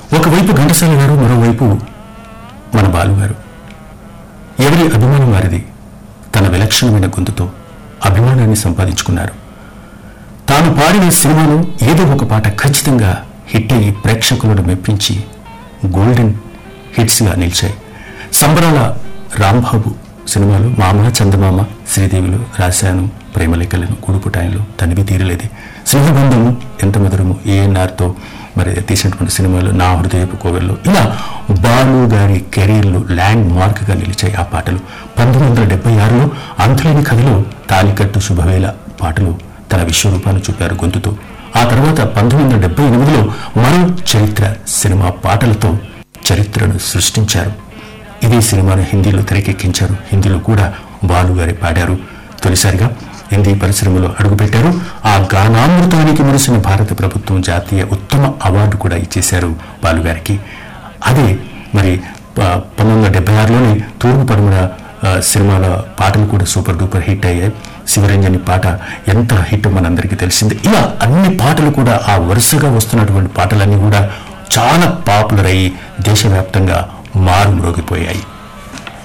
ఒకవైపు ఘంటసాల గారు మరోవైపు మన బాలు గారు ఎవరి అభిమానం వారిది తన విలక్షణమైన గొంతుతో అభిమానాన్ని సంపాదించుకున్నారు తాను పాడిన సినిమాలో ఏదో ఒక పాట ఖచ్చితంగా హిట్ అయ్యి ప్రేక్షకులను మెప్పించి గోల్డెన్ హిట్స్గా నిలిచాయి సంబరాల రాంబాబు సినిమాలో మామ చందమామ శ్రీదేవిలో రాశాను ప్రేమలేఖలను గూడుపుటాయంలో తనివి తీరలేదే సింహబంధము ఎంత మధురము ఏఎన్ఆర్తో మరి తీసినటువంటి సినిమాలు నా హృదయపు కోవెల్లో ఇలా బాలు గారి కెరీర్లో ల్యాండ్ మార్క్గా నిలిచాయి ఆ పాటలు పంతొమ్మిది వందల డెబ్బై ఆరులో అంతులేని కథలో తాలికట్టు శుభవేళ పాటలు తన విశ్వరూపాన్ని చూపారు గొంతుతో ఆ తర్వాత పంతొమ్మిది వందల డెబ్బై ఎనిమిదిలో మరో చరిత్ర సినిమా పాటలతో చరిత్రను సృష్టించారు ఇదే సినిమాను హిందీలో తెరకెక్కించారు హిందీలో కూడా బాలు గారి పాడారు తొలిసారిగా హిందీ పరిశ్రమలో అడుగుపెట్టారు ఆ గానామృతానికి మురిసిన భారత ప్రభుత్వం జాతీయ ఉత్తమ అవార్డు కూడా ఇచ్చేశారు బాలు గారికి అదే మరి ప- పంతొమ్మిది వందల డెబ్బై ఆరులోనే తూర్పు పడమర ఆ, సినిమాల పాటలు కూడా సూపర్ డూపర్ హిట్ అయ్యాయి శివరంజని పాట ఎంత హిట్ మనందరికీ తెలిసింది ఇలా అన్ని పాటలు కూడా ఆ వరుసగా వస్తున్నటువంటి పాటలన్నీ కూడా చాలా పాపులర్ అయ్యి దేశవ్యాప్తంగా మారుమ్రోగిపోయాయి